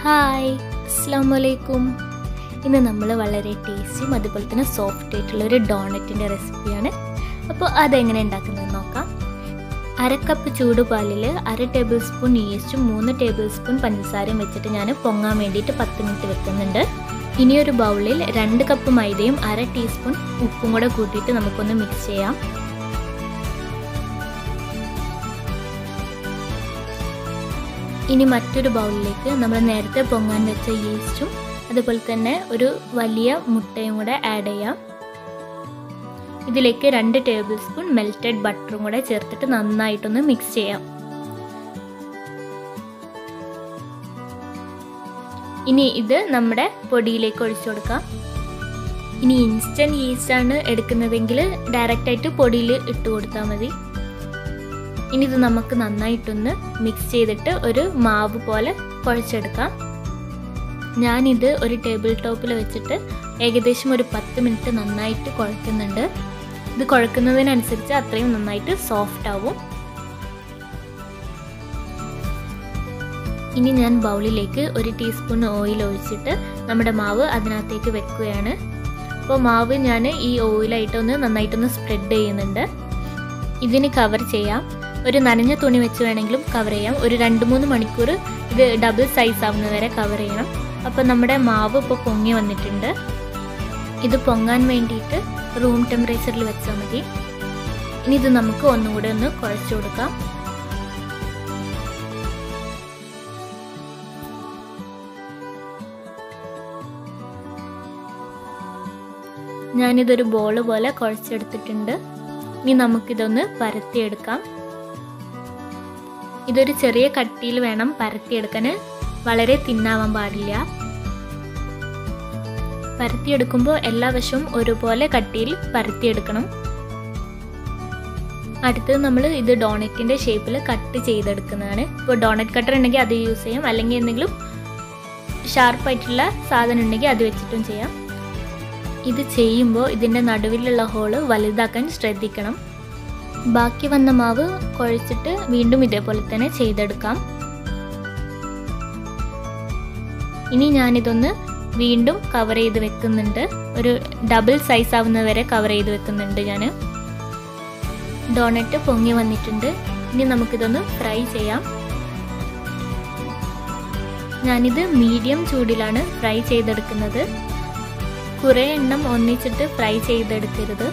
hi അസ്സാം വലൈക്കും ഇന്ന് നമ്മൾ വളരെ ടേസ്റ്റിയും അതുപോലെ തന്നെ സോഫ്റ്റ് ആയിട്ടുള്ള ഒരു ഡോണറ്റിൻ്റെ റെസിപ്പിയാണ് അപ്പോൾ അതെങ്ങനെ ഉണ്ടാക്കുന്നത് നോക്കാം അര കപ്പ് ചൂടുപാലിൽ അര ടേബിൾ സ്പൂൺ ഈസ്റ്റും മൂന്ന് ടേബിൾ സ്പൂൺ പഞ്ചസാരയും വെച്ചിട്ട് ഞാൻ പൊങ്ങാൻ വേണ്ടിയിട്ട് പത്ത് മിനിറ്റ് വെക്കുന്നുണ്ട് ഇനിയൊരു ബൗളിൽ രണ്ട് കപ്പ് മൈദയും അര ടീസ്പൂൺ ഉപ്പും കൂടെ കൂട്ടിയിട്ട് നമുക്കൊന്ന് മിക്സ് ചെയ്യാം ഇനി മറ്റൊരു ബൗളിലേക്ക് നമ്മൾ നേരത്തെ പൊങ്ങാൻ വെച്ച ഈസ്റ്റും അതുപോലെ തന്നെ ഒരു വലിയ മുട്ടയും കൂടെ ആഡ് ചെയ്യാം ഇതിലേക്ക് രണ്ട് ടേബിൾ സ്പൂൺ മെൽറ്റഡ് ബട്ടറും കൂടെ ചേർത്തിട്ട് നന്നായിട്ടൊന്ന് മിക്സ് ചെയ്യാം ഇനി ഇത് നമ്മുടെ പൊടിയിലേക്ക് ഒഴിച്ചു കൊടുക്കാം ഇനി ഇൻസ്റ്റൻറ്റ് ഈസ്റ്റ് ആണ് എടുക്കുന്നതെങ്കിൽ ഡയറക്റ്റായിട്ട് പൊടിയിൽ ഇട്ട് കൊടുത്താൽ മതി ഇനി ഇത് നമുക്ക് നന്നായിട്ടൊന്ന് മിക്സ് ചെയ്തിട്ട് ഒരു മാവ് പോലെ കുഴച്ചെടുക്കാം ഞാനിത് ഒരു ടേബിൾ ടോപ്പിൽ വെച്ചിട്ട് ഏകദേശം ഒരു പത്ത് മിനിറ്റ് നന്നായിട്ട് കുഴക്കുന്നുണ്ട് ഇത് കുഴക്കുന്നതിനനുസരിച്ച് അത്രയും നന്നായിട്ട് സോഫ്റ്റ് ആവും ഇനി ഞാൻ ബൗളിലേക്ക് ഒരു ടീസ്പൂൺ ഓയിൽ ഒഴിച്ചിട്ട് നമ്മുടെ മാവ് അതിനകത്തേക്ക് വെക്കുകയാണ് അപ്പോൾ മാവ് ഞാൻ ഈ ഓയിലായിട്ടൊന്ന് നന്നായിട്ടൊന്ന് സ്പ്രെഡ് ചെയ്യുന്നുണ്ട് ഇതിന് കവർ ചെയ്യാം ഒരു നനഞ്ഞ തുണി വെച്ച് വേണമെങ്കിലും കവർ ചെയ്യാം ഒരു രണ്ട് മൂന്ന് മണിക്കൂർ ഇത് ഡബിൾ സൈസ് ആവുന്നത് വരെ കവർ ചെയ്യണം അപ്പോൾ നമ്മുടെ മാവ് ഇപ്പോൾ പൊങ്ങി വന്നിട്ടുണ്ട് ഇത് പൊങ്ങാൻ വേണ്ടിയിട്ട് റൂം ടെമ്പറേച്ചറിൽ വെച്ചാൽ മതി ഇനി ഇത് നമുക്ക് ഒന്നുകൂടെ ഒന്ന് കുഴച്ചു കൊടുക്കാം ഞാനിതൊരു ബോൾ പോലെ കുഴച്ചെടുത്തിട്ടുണ്ട് ഇനി നമുക്കിതൊന്ന് പരത്തിയെടുക്കാം ഇതൊരു ചെറിയ കട്ടിയിൽ വേണം പരത്തിയെടുക്കാൻ വളരെ തിന്നാവാൻ പാടില്ല പരത്തിയെടുക്കുമ്പോൾ എല്ലാ വശവും ഒരുപോലെ കട്ടിയിൽ പരത്തിയെടുക്കണം അടുത്തത് നമ്മൾ ഇത് ഡോണറ്റിൻ്റെ ഷേപ്പിൽ കട്ട് ചെയ്തെടുക്കുന്നതാണ് ഇപ്പോൾ ഡോണറ്റ് കട്ടർ ഉണ്ടെങ്കിൽ അത് യൂസ് ചെയ്യാം അല്ലെങ്കിൽ എന്തെങ്കിലും ഷാർപ്പായിട്ടുള്ള സാധനം ഉണ്ടെങ്കിൽ അത് വെച്ചിട്ടും ചെയ്യാം ഇത് ചെയ്യുമ്പോൾ ഇതിൻ്റെ നടുവിലുള്ള ഹോള് വലുതാക്കാൻ ശ്രദ്ധിക്കണം ബാക്കി വന്ന മാവ് കുഴച്ചിട്ട് വീണ്ടും ഇതേപോലെ തന്നെ ചെയ്തെടുക്കാം ഇനി ഞാനിതൊന്ന് വീണ്ടും കവർ ചെയ്ത് വെക്കുന്നുണ്ട് ഒരു ഡബിൾ സൈസ് ആവുന്നത് വരെ കവർ ചെയ്ത് വെക്കുന്നുണ്ട് ഞാൻ ഡോണറ്റ് പൊങ്ങി വന്നിട്ടുണ്ട് ഇനി നമുക്കിതൊന്ന് ഫ്രൈ ചെയ്യാം ഞാനിത് മീഡിയം ചൂടിലാണ് ഫ്രൈ ചെയ്തെടുക്കുന്നത് കുറേ എണ്ണം ഒന്നിച്ചിട്ട് ഫ്രൈ ചെയ്തെടുക്കരുത്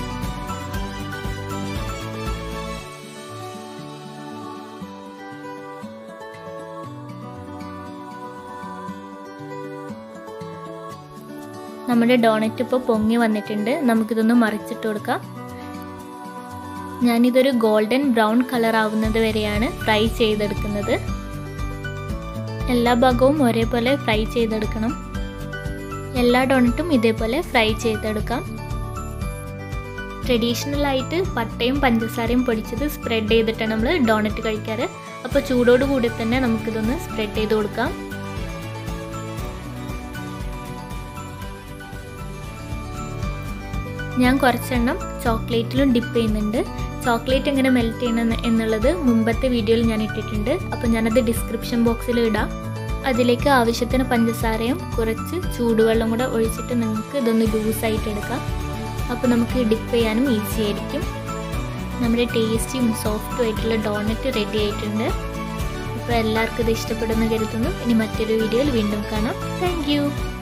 നമ്മുടെ ഡോണറ്റ് ഇപ്പോൾ പൊങ്ങി വന്നിട്ടുണ്ട് നമുക്കിതൊന്ന് മറിച്ചിട്ട് കൊടുക്കാം ഞാനിതൊരു ഗോൾഡൻ ബ്രൗൺ കളർ ആവുന്നത് വരെയാണ് ഫ്രൈ ചെയ്തെടുക്കുന്നത് എല്ലാ ഭാഗവും ഒരേപോലെ ഫ്രൈ ചെയ്തെടുക്കണം എല്ലാ ഡോണറ്റും ഇതേപോലെ ഫ്രൈ ചെയ്തെടുക്കാം ട്രഡീഷണൽ ആയിട്ട് പട്ടയും പഞ്ചസാരയും പൊടിച്ചത് സ്പ്രെഡ് ചെയ്തിട്ടാണ് നമ്മൾ ഡോണറ്റ് കഴിക്കാറ് അപ്പോൾ ചൂടോട് കൂടി തന്നെ നമുക്കിതൊന്ന് സ്പ്രെഡ് ചെയ്ത് കൊടുക്കാം ഞാൻ കുറച്ചെണ്ണം ചോക്ലേറ്റിലും ഡിപ്പ് ചെയ്യുന്നുണ്ട് ചോക്ലേറ്റ് എങ്ങനെ മെൽറ്റ് ചെയ്യണം എന്നുള്ളത് മുമ്പത്തെ വീഡിയോയിൽ ഞാൻ ഇട്ടിട്ടുണ്ട് അപ്പോൾ ഞാനത് ഡിസ്ക്രിപ്ഷൻ ബോക്സിൽ ഇടാം അതിലേക്ക് ആവശ്യത്തിന് പഞ്ചസാരയും കുറച്ച് ചൂടുവെള്ളം കൂടെ ഒഴിച്ചിട്ട് നിങ്ങൾക്ക് ഇതൊന്ന് ലൂസായിട്ട് എടുക്കാം അപ്പോൾ നമുക്ക് ഡിപ്പ് ചെയ്യാനും ഈസി ആയിരിക്കും നമ്മുടെ ടേസ്റ്റിയും സോഫ്റ്റും ആയിട്ടുള്ള ഡോണറ്റ് റെഡി ആയിട്ടുണ്ട് അപ്പോൾ എല്ലാവർക്കും ഇത് ഇഷ്ടപ്പെടുമെന്ന് കരുതുന്നു ഇനി മറ്റൊരു വീഡിയോയിൽ വീണ്ടും കാണാം താങ്ക്